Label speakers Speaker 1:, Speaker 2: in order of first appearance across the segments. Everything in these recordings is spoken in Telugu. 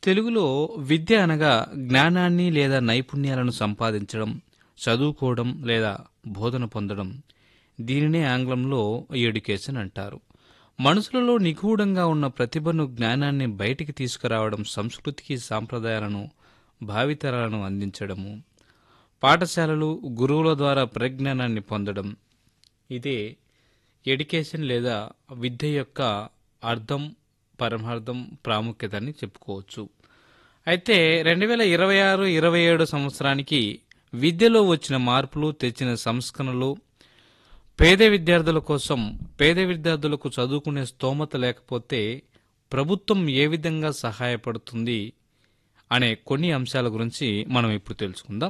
Speaker 1: తెలుగులో విద్య అనగా జ్ఞానాన్ని లేదా నైపుణ్యాలను సంపాదించడం చదువుకోవడం లేదా బోధన పొందడం దీనినే ఆంగ్లంలో ఎడ్యుకేషన్ అంటారు మనుషులలో నిగూఢంగా ఉన్న ప్రతిభను జ్ఞానాన్ని బయటికి తీసుకురావడం సంస్కృతికి సాంప్రదాయాలను భావితరాలను అందించడము పాఠశాలలు గురువుల ద్వారా ప్రజ్ఞానాన్ని పొందడం ఇదే ఎడ్యుకేషన్ లేదా విద్య యొక్క అర్థం పరమార్థం ప్రాముఖ్యత అని చెప్పుకోవచ్చు అయితే రెండు వేల ఇరవై ఆరు ఇరవై ఏడు సంవత్సరానికి విద్యలో వచ్చిన మార్పులు తెచ్చిన సంస్కరణలు పేద విద్యార్థుల కోసం పేద విద్యార్థులకు చదువుకునే స్తోమత లేకపోతే ప్రభుత్వం ఏ విధంగా సహాయపడుతుంది అనే కొన్ని అంశాల గురించి మనం ఇప్పుడు తెలుసుకుందాం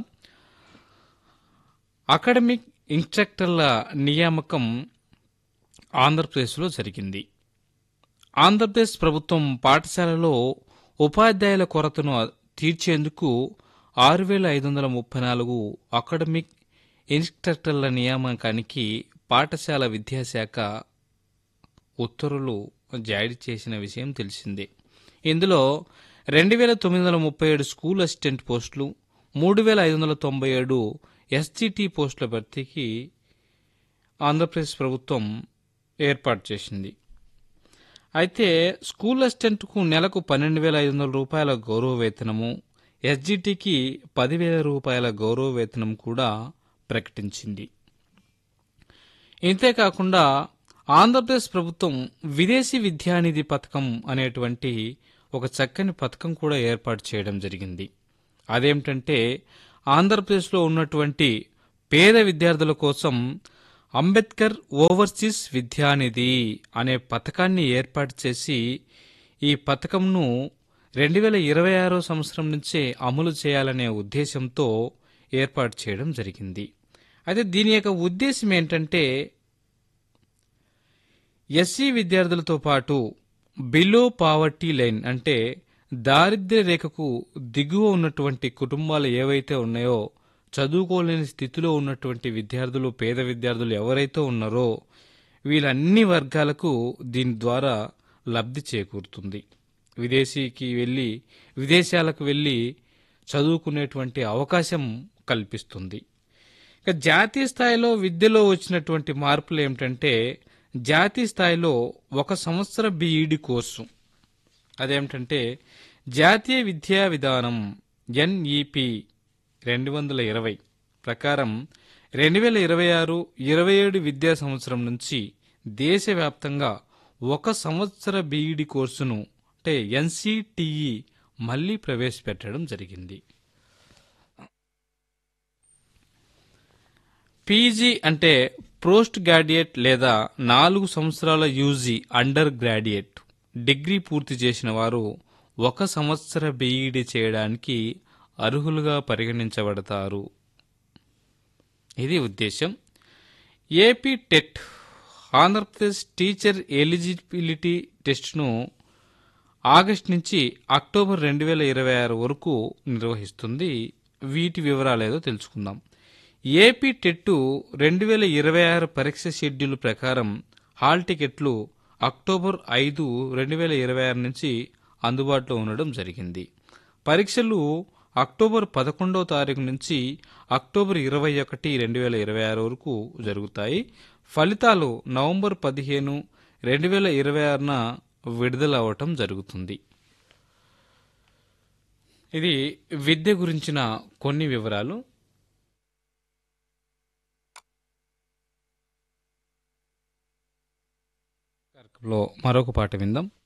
Speaker 1: అకాడమిక్ ఇన్స్ట్రక్టర్ల నియామకం ఆంధ్రప్రదేశ్లో జరిగింది ఆంధ్రప్రదేశ్ ప్రభుత్వం పాఠశాలలో ఉపాధ్యాయుల కొరతను తీర్చేందుకు ఆరు వేల ఐదు వందల ముప్పై నాలుగు అకాడమిక్ ఇన్స్ట్రక్టర్ల నియామకానికి పాఠశాల విద్యాశాఖ ఉత్తర్వులు జారీ చేసిన విషయం తెలిసిందే ఇందులో రెండు వేల తొమ్మిది వందల ముప్పై ఏడు స్కూల్ అసిస్టెంట్ పోస్టులు మూడు వేల ఐదు వందల తొంభై ఏడు ఎస్జిటి పోస్టుల భర్తీకి ఆంధ్రప్రదేశ్ ప్రభుత్వం ఏర్పాటు చేసింది అయితే స్కూల్ అసిస్టెంట్కు నెలకు పన్నెండు వేల ఐదు వందల రూపాయల గౌరవ వేతనము ఎస్జిటికి పదివేల రూపాయల గౌరవ వేతనం కూడా ప్రకటించింది ఇంతేకాకుండా ఆంధ్రప్రదేశ్ ప్రభుత్వం విదేశీ విద్యానిధి పథకం అనేటువంటి ఒక చక్కని పథకం కూడా ఏర్పాటు చేయడం జరిగింది అదేమిటంటే ఆంధ్రప్రదేశ్లో ఉన్నటువంటి పేద విద్యార్థుల కోసం అంబేద్కర్ ఓవర్సీస్ విద్యానిధి అనే పథకాన్ని ఏర్పాటు చేసి ఈ పథకంను రెండు వేల ఇరవై ఆరో సంవత్సరం నుంచే అమలు చేయాలనే ఉద్దేశంతో ఏర్పాటు చేయడం జరిగింది అయితే దీని యొక్క ఉద్దేశం ఏంటంటే ఎస్సీ విద్యార్థులతో పాటు బిలో పావర్టీ లైన్ అంటే దారిద్ర్య రేఖకు దిగువ ఉన్నటువంటి కుటుంబాలు ఏవైతే ఉన్నాయో చదువుకోలేని స్థితిలో ఉన్నటువంటి విద్యార్థులు పేద విద్యార్థులు ఎవరైతే ఉన్నారో వీళ్ళన్ని వర్గాలకు దీని ద్వారా లబ్ధి చేకూరుతుంది విదేశీకి వెళ్ళి విదేశాలకు వెళ్ళి చదువుకునేటువంటి అవకాశం కల్పిస్తుంది ఇక జాతీయ స్థాయిలో విద్యలో వచ్చినటువంటి మార్పులు ఏమిటంటే జాతీయ స్థాయిలో ఒక సంవత్సర బీఈడి కోర్సు అదేమిటంటే జాతీయ విద్యా విధానం ఎన్ఈపి రెండు వందల ఇరవై ప్రకారం రెండు వేల ఇరవై ఆరు ఇరవై ఏడు విద్యా సంవత్సరం నుంచి దేశవ్యాప్తంగా ఒక సంవత్సర బీఈడి కోర్సును అంటే ఎన్సిటిఈ మళ్లీ ప్రవేశపెట్టడం జరిగింది పీజీ అంటే పోస్ట్ గ్రాడ్యుయేట్ లేదా నాలుగు సంవత్సరాల యూజీ అండర్ గ్రాడ్యుయేట్ డిగ్రీ పూర్తి చేసిన వారు ఒక సంవత్సర బీఈడి చేయడానికి అర్హులుగా పరిగణించబడతారు ఇది ఉద్దేశం AP TET Andhra Pradesh teacher eligibility టెస్ట్ను ఆగస్టు నుంచి అక్టోబర్ రెండు వేల ఇరవై ఆరు వరకు నిర్వహిస్తుంది వీటి వివరాలేదో తెలుసుకుందాం ఏపీ టెట్టు రెండు వేల ఇరవై ఆరు పరీక్ష షెడ్యూల్ ప్రకారం హాల్ టికెట్లు అక్టోబర్ ఐదు రెండు వేల ఇరవై ఆరు నుంచి అందుబాటులో ఉండడం జరిగింది పరీక్షలు అక్టోబర్ పదకొండవ తారీఖు నుంచి అక్టోబర్ ఇరవై ఒకటి రెండు వేల ఇరవై ఆరు వరకు జరుగుతాయి ఫలితాలు నవంబర్ పదిహేను రెండు వేల ఇరవై ఆరున విడుదల అవటం జరుగుతుంది ఇది విద్య గురించిన కొన్ని వివరాలు లో మరొక పాట విందాం